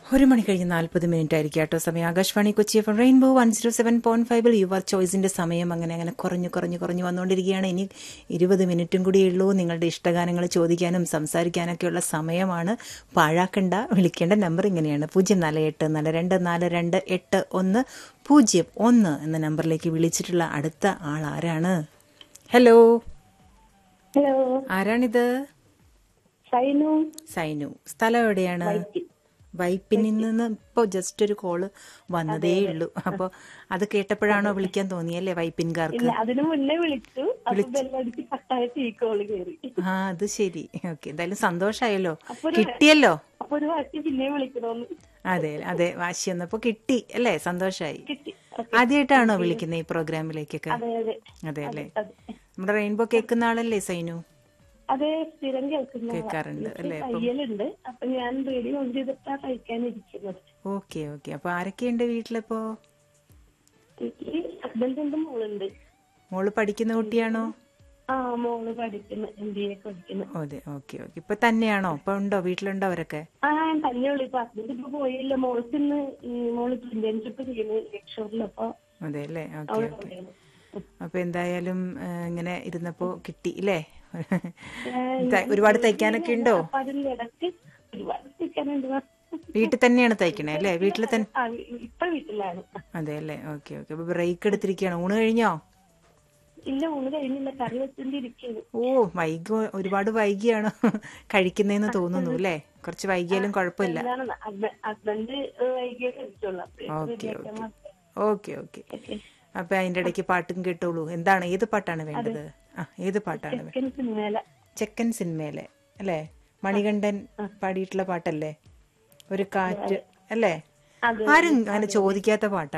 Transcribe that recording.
ഒരു മണി കഴിഞ്ഞ് നാൽപ്പത് മിനിറ്റ് ആയിരിക്കും കേട്ടോ സമയം Akashvani Kochi F rainbow one zero seven point ഫൈവിൽ യുവർ ചോയ്സിന്റെ സമയം അങ്ങനെ അങ്ങനെ കുറഞ്ഞു കുറഞ്ഞു കുറഞ്ഞു വന്നുകൊണ്ടിരിക്കുകയാണ് ഇനി ഇരുപത് മിനിറ്റും കൂടിയേ ഉള്ളൂ നിങ്ങളുടെ ഇഷ്ടഗാനങ്ങൾ ചോദിക്കാനും സംസാരിക്കാനൊക്കെയുള്ള സമയമാണ് പാഴാക്കണ്ട വിളിക്കേണ്ട നമ്പർ ഇങ്ങനെയാണ് പൂജ്യം നാല് എട്ട് നാല് രണ്ട് നാല് രണ്ട് എട്ട് ഒന്ന് പൂജ്യം ഒന്ന് എന്ന നമ്പറിലേക്ക് വിളിച്ചിട്ടുള്ള അടുത്ത ആൾ ആരാണ് ഹലോ ഹലോ ആരാണിത് സൈനു സൈനു സ്ഥലം എവിടെയാണ് വൈപ്പിനിൽ നിന്ന് ഇപ്പൊ ജസ്റ്റ് ഒരു കോള് വന്നതേ ഉള്ളൂ അപ്പൊ അത് കേട്ടപ്പോഴാണോ വിളിക്കാൻ തോന്നിയല്ലേ വൈപ്പിൻകാർക്ക് ഇല്ല അതിനു മുന്നേ വിളിച്ചു അപ്പൊ ബെല്ലടിച്ച് കട്ടായിട്ട് ഈ കോള് കയറി ആ അത് ശരി ഓക്കെ എന്തായാലും സന്തോഷായല്ലോ അപ്പൊ ഒരു- കിട്ടിയല്ലോ അപ്പൊ ഒരു വാശി പിന്നെ വിളിക്കണോന്ന് അതെ അതെ വാശി വന്നപ്പോ കിട്ടി അല്ലേ സന്തോഷായി കിട്ടി ആദ്യമായിട്ടാണോ വിളിക്കുന്നത് ഈ പ്രോഗ്രാമിലേക്കൊക്കെ അതെ അതെ അതെ അല്ലേ അതെ നമ്മുടെ റെയിൻബോ കേൾക്കുന്ന ആളല്ലേ സൈനു അതെ സ്ഥിരം കേൾക്കുന്ന ആളാ. കേൾക്കാറുണ്ട് അല്ലേ അപ്പം തയ്യലുണ്ട് അപ്പൊ ഞാൻ റേഡിയോ ഓൺ ചെയ്തിട്ടാ കഴിക്കാനിരിക്കുന്നത് ഓക്കെ ഓക്കെ അപ്പൊ ആരൊക്കെയുണ്ട് വീട്ടിലിപ്പോ എനിക്ക് ഹസ്ബൻഡിന്റെ മോളുണ്ട് മോള് പഠിക്കുന്ന കുട്ടിയാണോ ആ മോള് പഠിക്കുന്നു എം ബി എ പഠിക്കുന്നു അതെ ഓക്കെ ഓക്കെ ഇപ്പൊ തന്നെയാണോ ഇപ്പൊ ഉണ്ടോ വീട്ടിലുണ്ടോ അവരൊക്കെ ആ ഞാൻ തന്നെ ഉള്ളു ഇപ്പൊ ഹസ്ബൻഡ് ഇപ്പൊ പോയില്ല മോൾക്ക് ഇന്ന് ഈ മോള് ഇന്റേൺഷിപ്പ് ചെയ്യുന്നു ലക്ഷറിൽ അപ്പൊ അതെ അല്ലേ ഓക്കെ അവള് ഓക്കെ പറയുന്നു. അപ്പൊ എന്തായാലും ആ, ഇങ്ങനെ ഇരുന്നപ്പോ കിട്ടി ഇല്ലേ ത- ഒരുപാട് തയ്ക്കാനൊക്കെ ഉണ്ടോ അപ്പൊ അതിന്റെ ഇടയ്ക്ക് ഒരുപാട് തയ്ക്കാനുണ്ട് വീട്ടിൽ തന്നെയാണ് തയ്ക്കണേ അല്ലേ വീട്ടിൽ തന്നെ ആ, ഇപ്പൊ വീട്ടിലാണ് അതെ അല്ലേ ഓക്കെ ഓക്കെ അപ്പൊ ബ്രേക്ക് എടുത്തിരിക്കുകയാണ് ഊണ് കഴിഞ്ഞോ ഇല്ല ഊണ് കഴിഞ്ഞില്ല കറി വെച്ചോണ്ടിരിക്കുന്നു ഓ വൈകി ഒരുപാട് വൈകിയാണോ കഴിക്കുന്നതെന്ന് തോന്നുന്നു അല്ലേ കുറച്ച് വൈകിയാലും കുഴപ്പമില്ല എന്താണ് ഹസ്ബൻഡ് വൈകിയേ കഴിച്ചോളൂ അപ്പൊ ഓക്കെ റെഡിയാക്കാൻ ഓക്കെ മാത്രം. Okay okay okay. അപ്പൊ അതിന്റെ ഇടയ്ക്ക് പാട്ടും കേട്ടോളൂ എന്താണ് ഏത് പാട്ടാണ് വേണ്ടത് ആ ഏത് പാട്ടാണ് വേണ്ടത് ചിക്കൻ സിനിമയില ചെക്കൻ സിനിമയിലെ അല്ലേ മണികണ്ഠൻ പാടിയിട്ടുള്ള പാട്ടല്ലേ ഒരു കാറ്റ് അല്ലേ അതെ ആരും അങ്ങനെ ചോദിക്കാത്ത പാട്ടാണ്